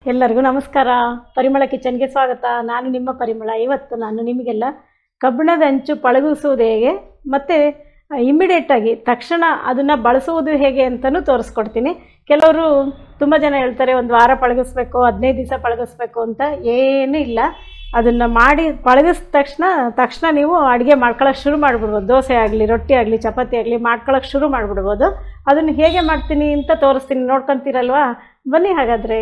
ಎಲ್ಲರಿಗೂ ನಮಸ್ಕಾರ ಪರಿಮಳ ಕಿಚನ್ಗೆ ಸ್ವಾಗತ ನಾನು ನಿಮ್ಮ ಪರಿಮಳ ಇವತ್ತು ನಾನು ನಿಮಗೆಲ್ಲ ಕಬ್ಬಿಣದ ಹಂಚು ಪಳಗಿಸುವುದು ಹೇಗೆ ಮತ್ತು ಇಮ್ಮಿಡಿಯೇಟಾಗಿ ತಕ್ಷಣ ಅದನ್ನು ಬಳಸುವುದು ಹೇಗೆ ಅಂತಲೂ ತೋರಿಸ್ಕೊಡ್ತೀನಿ ಕೆಲವರು ತುಂಬ ಜನ ಹೇಳ್ತಾರೆ ಒಂದು ವಾರ ಪಳಗಿಸ್ಬೇಕು ಹದಿನೈದು ದಿವಸ ಪಳಗಿಸ್ಬೇಕು ಅಂತ ಏನೂ ಇಲ್ಲ ಅದನ್ನು ಮಾಡಿ ಪಳಗಿಸಿದ ತಕ್ಷಣ ತಕ್ಷಣ ನೀವು ಅಡುಗೆ ಮಾಡ್ಕೊಳ್ಳೋಕೆ ಶುರು ಮಾಡಿಬಿಡ್ಬೋದು ದೋಸೆ ಆಗಲಿ ರೊಟ್ಟಿ ಆಗಲಿ ಚಪಾತಿ ಆಗಲಿ ಮಾಡ್ಕೊಳ್ಳೋಕೆ ಶುರು ಮಾಡಿಬಿಡ್ಬೋದು ಅದನ್ನು ಹೇಗೆ ಮಾಡ್ತೀನಿ ಅಂತ ತೋರಿಸ್ತೀನಿ ನೋಡ್ಕೊತೀರಲ್ವಾ ಬನ್ನಿ ಹಾಗಾದರೆ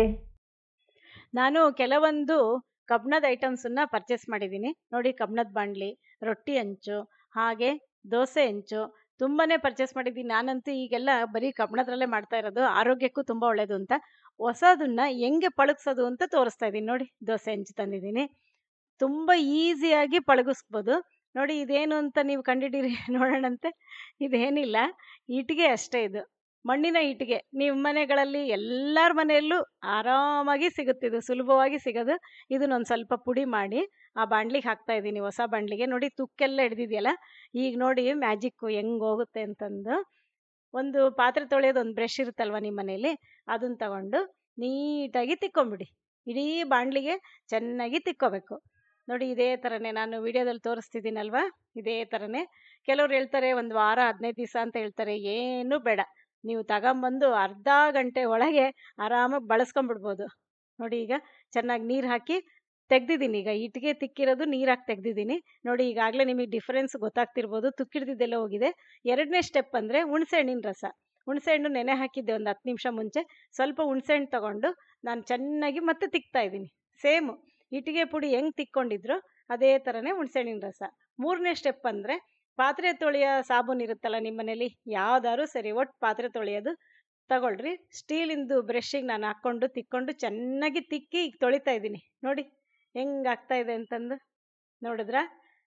ನಾನು ಕೆಲವೊಂದು ಕಬ್ಬಿಣದ ಐಟಮ್ಸನ್ನು ಪರ್ಚೇಸ್ ಮಾಡಿದ್ದೀನಿ ನೋಡಿ ಕಬ್ಬಿಣದ ಬಾಣಲಿ ರೊಟ್ಟಿ ಹಂಚು ಹಾಗೆ ದೋಸೆ ಹಂಚು ತುಂಬಾ ಪರ್ಚೇಸ್ ಮಾಡಿದ್ದೀನಿ ನಾನಂತೂ ಈಗೆಲ್ಲ ಬರೀ ಕಬ್ಬಿಣದ್ರಲ್ಲೇ ಮಾಡ್ತಾ ಇರೋದು ಆರೋಗ್ಯಕ್ಕೂ ತುಂಬ ಒಳ್ಳೆಯದು ಅಂತ ಹೊಸದನ್ನ ಹೆಂಗೆ ಪಳಗ್ಸೋದು ಅಂತ ತೋರಿಸ್ತಾ ಇದ್ದೀನಿ ನೋಡಿ ದೋಸೆ ಹಂಚು ತಂದಿದ್ದೀನಿ ತುಂಬ ಈಸಿಯಾಗಿ ಪಳಗಿಸ್ಬೋದು ನೋಡಿ ಇದೇನು ಅಂತ ನೀವು ಕಂಡಿಡೀರಿ ನೋಡೋಣಂತೆ ಇದೇನಿಲ್ಲ ಇಟ್ಟಿಗೆ ಅಷ್ಟೇ ಇದು ಮಣ್ಣಿನ ಇಟ್ಟಿಗೆ ನಿಮ್ಮ ಮನೆಗಳಲ್ಲಿ ಎಲ್ಲರ ಮನೆಯಲ್ಲೂ ಆರಾಮಾಗಿ ಸಿಗುತ್ತಿದ್ದು ಸುಲಭವಾಗಿ ಸಿಗೋದು ಇದನ್ನೊಂದು ಸ್ವಲ್ಪ ಪುಡಿ ಮಾಡಿ ಆ ಬಾಣಲಿಗೆ ಹಾಕ್ತಾ ಇದ್ದೀನಿ ಹೊಸ ಬಾಣಲಿಗೆ ನೋಡಿ ತುಕ್ಕೆಲ್ಲ ಹಿಡ್ದಿದೆಯಲ್ಲ ಈಗ ನೋಡಿ ಮ್ಯಾಜಿಕ್ಕು ಹೆಂಗೆ ಹೋಗುತ್ತೆ ಅಂತಂದು ಒಂದು ಪಾತ್ರೆ ತೊಳೆಯೋದು ಒಂದು ಬ್ರಷ್ ಇರುತ್ತಲ್ವ ನಿಮ್ಮ ಮನೇಲಿ ಅದನ್ನು ತಗೊಂಡು ನೀಟಾಗಿ ತಿಕ್ಕೊಂಬಿಡಿ ಇಡೀ ಬಾಣಲಿಗೆ ಚೆನ್ನಾಗಿ ತಿಕ್ಕೋಬೇಕು ನೋಡಿ ಇದೇ ಥರನೇ ನಾನು ವಿಡಿಯೋದಲ್ಲಿ ತೋರಿಸ್ತಿದ್ದೀನಲ್ವ ಇದೇ ಥರನೇ ಕೆಲವ್ರು ಹೇಳ್ತಾರೆ ಒಂದು ವಾರ ಹದಿನೈದು ದಿವಸ ಅಂತ ಹೇಳ್ತಾರೆ ಏನೂ ಬೇಡ ನೀವು ತಗೊಂಬಂದು ಅರ್ಧ ಗಂಟೆ ಒಳಗೆ ಆರಾಮಾಗಿ ಬಳಸ್ಕೊಂಬಿಡ್ಬೋದು ನೋಡಿ ಈಗ ಚೆನ್ನಾಗಿ ನೀರು ಹಾಕಿ ತೆಗ್ದಿದ್ದೀನಿ ಈಗ ಇಟ್ಟಿಗೆ ತಿಕ್ಕಿರೋದು ನೀರು ಹಾಕಿ ತೆಗ್ದಿದ್ದೀನಿ ನೋಡಿ ಈಗಾಗಲೇ ನಿಮಗೆ ಡಿಫ್ರೆನ್ಸ್ ಗೊತ್ತಾಗ್ತಿರ್ಬೋದು ತುಕ್ಕಿಡ್ದಿದ್ದೆಲ್ಲ ಹೋಗಿದೆ ಎರಡನೇ ಸ್ಟೆಪ್ ಅಂದರೆ ಹುಣಸೆಹಣ್ಣಿನ ರಸ ಹುಣಸೆಹಣ್ಣು ನೆನೆ ಹಾಕಿದ್ದೆ ಒಂದು ಹತ್ತು ನಿಮಿಷ ಮುಂಚೆ ಸ್ವಲ್ಪ ಹುಣಸೆಹಣ್ಣು ತೊಗೊಂಡು ನಾನು ಚೆನ್ನಾಗಿ ಮತ್ತೆ ತಿಕ್ತಾ ಇದ್ದೀನಿ ಸೇಮು ಇಟ್ಟಿಗೆ ಪುಡಿ ಹೆಂಗೆ ತಿಕ್ಕೊಂಡಿದ್ರು ಅದೇ ಥರನೇ ಹುಣಸೆಹಣ್ಣಿನ ರಸ ಮೂರನೇ ಸ್ಟೆಪ್ ಅಂದರೆ ಪಾತ್ರೆ ತೊಳೆಯೋ ಸಾಬೂನು ಇರುತ್ತಲ್ಲ ನಿಮ್ಮ ಮನೇಲಿ ಯಾವ್ದಾದ್ರು ಸರಿ ಒಟ್ಟು ಪಾತ್ರೆ ತೊಳೆಯೋದು ತಗೊಳ್ರಿ ಸ್ಟೀಲಿಂದು ಬ್ರಷಿಗೆ ನಾನು ಹಾಕ್ಕೊಂಡು ತಿಕ್ಕೊಂಡು ಚೆನ್ನಾಗಿ ತಿಕ್ಕಿ ಈಗ ತೊಳಿತಾ ಇದ್ದೀನಿ ನೋಡಿ ಹೆಂಗೆ ಆಗ್ತಾ ಇದೆ ಅಂತಂದು ನೋಡಿದ್ರ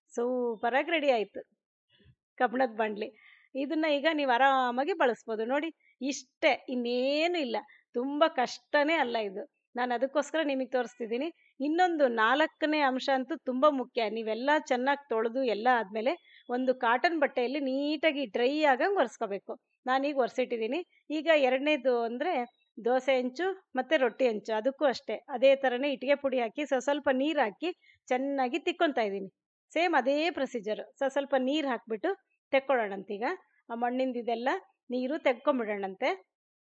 ಸೂಪರಾಗಿ ರೆಡಿ ಆಯಿತು ಕಬ್ಬಿಣದ ಬಾಣಲಿ ಇದನ್ನು ಈಗ ನೀವು ಆರಾಮಾಗಿ ಬಳಸ್ಬೋದು ನೋಡಿ ಇಷ್ಟೇ ಇನ್ನೇನು ಇಲ್ಲ ತುಂಬ ಕಷ್ಟನೇ ಅಲ್ಲ ಇದು ನಾನು ಅದಕ್ಕೋಸ್ಕರ ನಿಮಗೆ ತೋರಿಸ್ತಿದ್ದೀನಿ ಇನ್ನೊಂದು ನಾಲ್ಕನೇ ಅಂಶ ಅಂತೂ ತುಂಬ ಮುಖ್ಯ ನೀವೆಲ್ಲ ಚೆನ್ನಾಗಿ ತೊಳೆದು ಎಲ್ಲ ಆದಮೇಲೆ ಒಂದು ಕಾಟನ್ ಬಟ್ಟೆಯಲ್ಲಿ ನೀಟಾಗಿ ಡ್ರೈ ಆಗಂಗೆ ಒರೆಸ್ಕೋಬೇಕು ನಾನೀಗ ಒರೆಸಿಟ್ಟಿದ್ದೀನಿ ಈಗ ಎರಡನೇದು ಅಂದರೆ ದೋಸೆ ಹಂಚು ಮತ್ತು ರೊಟ್ಟಿ ಹಂಚು ಅದಕ್ಕೂ ಅಷ್ಟೇ ಅದೇ ಥರನೇ ಇಟ್ಟಿಗೆ ಪುಡಿ ಹಾಕಿ ಸ್ವಲ್ಪ ಸ್ವಲ್ಪ ನೀರು ಹಾಕಿ ಚೆನ್ನಾಗಿ ತಿಕ್ಕೊತಾ ಇದ್ದೀನಿ ಸೇಮ್ ಅದೇ ಪ್ರೊಸೀಜರು ಸ್ವಲ್ಪ ಸ್ವಲ್ಪ ನೀರು ಹಾಕಿಬಿಟ್ಟು ತೆಕ್ಕೊಳ್ಳೋಣಂತೀಗ ಆ ಮಣ್ಣಿಂದ ಇದೆಲ್ಲ ನೀರು ತೆಗ್ಕೊಂಬಿಡೋಣಂತೆ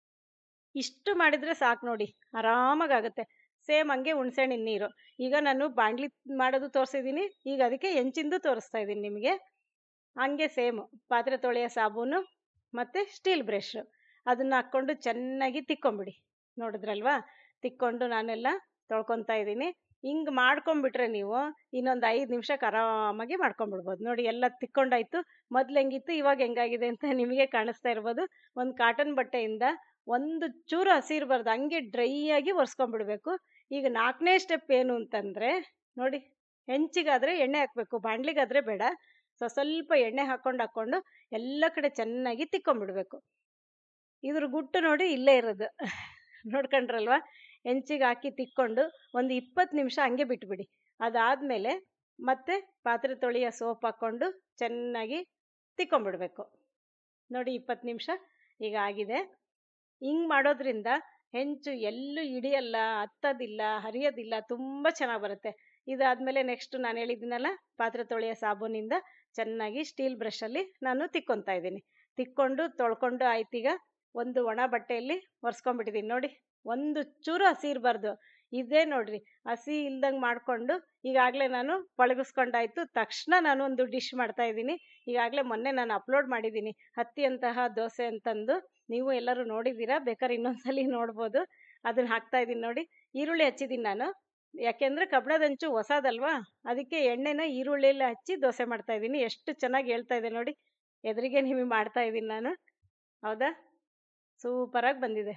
ಇಷ್ಟು ಮಾಡಿದರೆ ಸಾಕು ನೋಡಿ ಆರಾಮಾಗುತ್ತೆ ಸೇಮ್ ಹಂಗೆ ಹುಣ್ಸೆಹಣ್ಣಿನ ನೀರು ಈಗ ನಾನು ಬಾಣಲಿ ಮಾಡೋದು ತೋರಿಸಿದ್ದೀನಿ ಈಗ ಅದಕ್ಕೆ ಹೆಂಚಿಂದು ತೋರಿಸ್ತಾ ಇದ್ದೀನಿ ನಿಮಗೆ ಹಂಗೆ ಸೇಮು ಪಾತ್ರೆ ತೊಳೆಯೋ ಸಾಬೂನು ಮತ್ತು ಸ್ಟೀಲ್ ಬ್ರಷ್ ಅದನ್ನು ಹಾಕ್ಕೊಂಡು ಚೆನ್ನಾಗಿ ತಿಕ್ಕೊಂಬಿಡಿ ನೋಡಿದ್ರಲ್ವಾ ತಿಕ್ಕೊಂಡು ನಾನೆಲ್ಲ ತೊಳ್ಕೊತಾ ಇದ್ದೀನಿ ಹಿಂಗೆ ಮಾಡ್ಕೊಂಬಿಟ್ರೆ ನೀವು ಇನ್ನೊಂದು ಐದು ನಿಮಿಷಕ್ಕೆ ಆರಾಮಾಗಿ ಮಾಡ್ಕೊಂಬಿಡ್ಬೋದು ನೋಡಿ ಎಲ್ಲ ತಿಕ್ಕೊಂಡಾಯ್ತು ಮೊದ್ಲು ಹೆಂಗಿತ್ತು ಇವಾಗ ಹೆಂಗಾಗಿದೆ ಅಂತ ನಿಮಗೆ ಕಾಣಿಸ್ತಾ ಇರ್ಬೋದು ಒಂದು ಕಾಟನ್ ಬಟ್ಟೆಯಿಂದ ಒಂದು ಚೂರು ಹಸಿರ್ಬಾರ್ದು ಹಂಗೆ ಡ್ರೈ ಆಗಿ ಒರೆಸ್ಕೊಂಡ್ಬಿಡ್ಬೇಕು ಈಗ ನಾಲ್ಕನೇ ಸ್ಟೆಪ್ ಏನು ಅಂತಂದರೆ ನೋಡಿ ಹೆಂಚಿಗಾದರೆ ಎಣ್ಣೆ ಹಾಕಬೇಕು ಬಾಣಲಿಗಾದರೆ ಬೇಡ ಸೊ ಸ್ವಲ್ಪ ಎಣ್ಣೆ ಹಾಕ್ಕೊಂಡು ಹಾಕ್ಕೊಂಡು ಎಲ್ಲ ಕಡೆ ಚೆನ್ನಾಗಿ ತಿಕ್ಕೊಂಬಿಡ್ಬೇಕು ಇದ್ರ ಗುಟ್ಟು ನೋಡಿ ಇಲ್ಲೇ ಇರೋದು ನೋಡ್ಕೊಂಡ್ರಲ್ವ ಹೆಂಚಿಗೆ ಹಾಕಿ ತಿಕ್ಕೊಂಡು ಒಂದು ಇಪ್ಪತ್ತು ನಿಮಿಷ ಹಂಗೆ ಬಿಟ್ಬಿಡಿ ಅದಾದಮೇಲೆ ಮತ್ತೆ ಪಾತ್ರೆ ತೊಳೆಯೋ ಸೋಪ್ ಹಾಕ್ಕೊಂಡು ಚೆನ್ನಾಗಿ ತಿಕ್ಕೊಂಬಿಡ್ಬೇಕು ನೋಡಿ ಇಪ್ಪತ್ತು ನಿಮಿಷ ಈಗ ಆಗಿದೆ ಹಿಂಗೆ ಮಾಡೋದ್ರಿಂದ ಹೆಂಚು ಎಲ್ಲೂ ಹಿಡಿಯಲ್ಲ ಹತ್ತೋದಿಲ್ಲ ಹರಿಯೋದಿಲ್ಲ ತುಂಬ ಚೆನ್ನಾಗಿ ಬರುತ್ತೆ ಇದಾದಮೇಲೆ ನೆಕ್ಸ್ಟ್ ನಾನು ಹೇಳಿದ್ದೀನಲ್ಲ ಪಾತ್ರೆ ತೊಳೆಯೋ ಸಾಬೂನಿಂದ ಚೆನ್ನಾಗಿ ಸ್ಟೀಲ್ ಬ್ರಷಲ್ಲಿ ನಾನು ತಿಕ್ಕೊತಾ ಇದ್ದೀನಿ ತಿಕ್ಕೊಂಡು ತೊಳ್ಕೊಂಡು ಆಯ್ತೀಗ ಒಂದು ಒಣ ಬಟ್ಟೆಯಲ್ಲಿ ಒರೆಸ್ಕೊಂಡ್ಬಿಟ್ಟಿದ್ದೀನಿ ನೋಡಿ ಒಂದು ಚೂರು ಹಸಿ ಇರಬಾರ್ದು ಇದೇ ನೋಡ್ರಿ ಹಸಿ ಇಲ್ದಂಗೆ ಮಾಡಿಕೊಂಡು ಈಗಾಗಲೇ ನಾನು ಪಳಗಿಸ್ಕೊಂಡಾಯ್ತು ತಕ್ಷಣ ನಾನು ಒಂದು ಡಿಶ್ ಮಾಡ್ತಾ ಇದ್ದೀನಿ ಈಗಾಗಲೇ ಮೊನ್ನೆ ನಾನು ಅಪ್ಲೋಡ್ ಮಾಡಿದ್ದೀನಿ ಹತ್ತಿಯಂತಹ ದೋಸೆ ಅಂತಂದು ನೀವು ಎಲ್ಲರೂ ನೋಡಿದ್ದೀರಾ ಬೇಕಾದ್ರೆ ಇನ್ನೊಂದ್ಸಲಿ ನೋಡ್ಬೋದು ಅದನ್ನು ಹಾಕ್ತಾ ಇದ್ದೀನಿ ನೋಡಿ ಈರುಳ್ಳಿ ಹಚ್ಚಿದ್ದೀನಿ ನಾನು ಯಾಕೆಂದರೆ ಕಬ್ಬಿಣದ ಹಂಚು ಹೊಸದಲ್ವಾ ಅದಕ್ಕೆ ಎಣ್ಣೆನ ಈರುಳ್ಳಿಯಲ್ಲಿ ಹಚ್ಚಿ ದೋಸೆ ಮಾಡ್ತಾ ಇದ್ದೀನಿ ಎಷ್ಟು ಚೆನ್ನಾಗಿ ಹೇಳ್ತಾ ಇದೆ ನೋಡಿ ಎದುರಿಗೆ ನಿಮಗೆ ಮಾಡ್ತಾ ಇದ್ದೀನಿ ನಾನು ಹೌದಾ ಸೂಪರಾಗಿ ಬಂದಿದೆ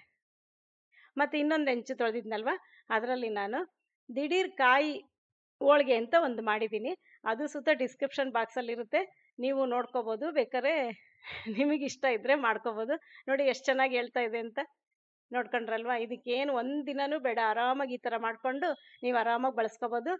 ಮತ್ತು ಇನ್ನೊಂದು ಹೆಂಚು ತೊಳೆದಿದ್ನಲ್ವ ಅದರಲ್ಲಿ ನಾನು ದಿಢೀರ್ ಕಾಯಿ ಹೋಳ್ಗೆ ಅಂತ ಒಂದು ಮಾಡಿದ್ದೀನಿ ಅದು ಸುತ್ತ ಡಿಸ್ಕ್ರಿಪ್ಷನ್ ಬಾಕ್ಸಲ್ಲಿರುತ್ತೆ ನೀವು ನೋಡ್ಕೋಬೋದು ಬೇಕಾದ್ರೆ ನಿಮಗೆ ಇಷ್ಟ ಇದ್ದರೆ ಮಾಡ್ಕೋಬೋದು ನೋಡಿ ಎಷ್ಟು ಚೆನ್ನಾಗಿ ಹೇಳ್ತಾ ಇದೆ ಅಂತ ನೋಡ್ಕೊಂಡ್ರಲ್ವಾ ಇದಕ್ಕೇನು ಒಂದು ದಿನನೂ ಬೇಡ ಆರಾಮಾಗಿ ಈ ಥರ ಮಾಡಿಕೊಂಡು ನೀವು ಆರಾಮಾಗಿ ಬಳಸ್ಕೋಬೋದು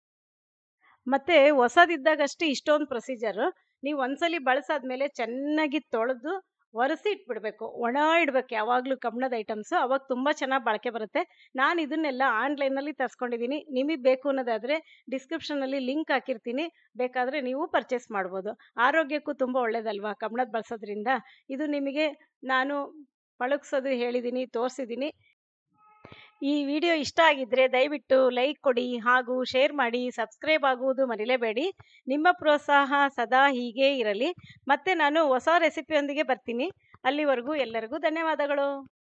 ಮತ್ತು ಹೊಸದಿದ್ದಾಗಷ್ಟೇ ಇಷ್ಟೊಂದು ಪ್ರೊಸೀಜರು ನೀವು ಒಂದ್ಸಲಿ ಬಳಸಾದ್ಮೇಲೆ ಚೆನ್ನಾಗಿ ತೊಳೆದು ಒರೆಸಿ ಇಟ್ಬಿಡಬೇಕು ಒಣ ಇಡಬೇಕು ಯಾವಾಗಲೂ ಕಬ್ಬಣದ ಐಟಮ್ಸು ಅವಾಗ ತುಂಬ ಚೆನ್ನಾಗಿ ಬಾಳಿಕೆ ಬರುತ್ತೆ ನಾನು ಇದನ್ನೆಲ್ಲ ಆನ್ಲೈನಲ್ಲಿ ತರಿಸ್ಕೊಂಡಿದ್ದೀನಿ ನಿಮಗೆ ಬೇಕು ಅನ್ನೋದಾದರೆ ಡಿಸ್ಕ್ರಿಪ್ಷನಲ್ಲಿ ಲಿಂಕ್ ಹಾಕಿರ್ತೀನಿ ಬೇಕಾದರೆ ನೀವು ಪರ್ಚೇಸ್ ಮಾಡ್ಬೋದು ಆರೋಗ್ಯಕ್ಕೂ ತುಂಬ ಒಳ್ಳೆಯದಲ್ವಾ ಕಬ್ಬಣದ ಬಳಸೋದ್ರಿಂದ ಇದು ನಿಮಗೆ ನಾನು ಪಳಗಿಸೋದು ಹೇಳಿದ್ದೀನಿ ತೋರಿಸಿದ್ದೀನಿ ಈ ವಿಡಿಯೋ ಇಷ್ಟ ಆಗಿದ್ದರೆ ದಯವಿಟ್ಟು ಲೈಕ್ ಕೊಡಿ ಹಾಗೂ ಶೇರ್ ಮಾಡಿ ಸಬ್ಸ್ಕ್ರೈಬ್ ಆಗುವುದು ಮರಿಲೇಬೇಡಿ ನಿಮ್ಮ ಪ್ರೋತ್ಸಾಹ ಸದಾ ಹೀಗೇ ಇರಲಿ ಮತ್ತೆ ನಾನು ಹೊಸ ರೆಸಿಪಿಯೊಂದಿಗೆ ಬರ್ತೀನಿ ಅಲ್ಲಿವರೆಗೂ ಎಲ್ಲರಿಗೂ ಧನ್ಯವಾದಗಳು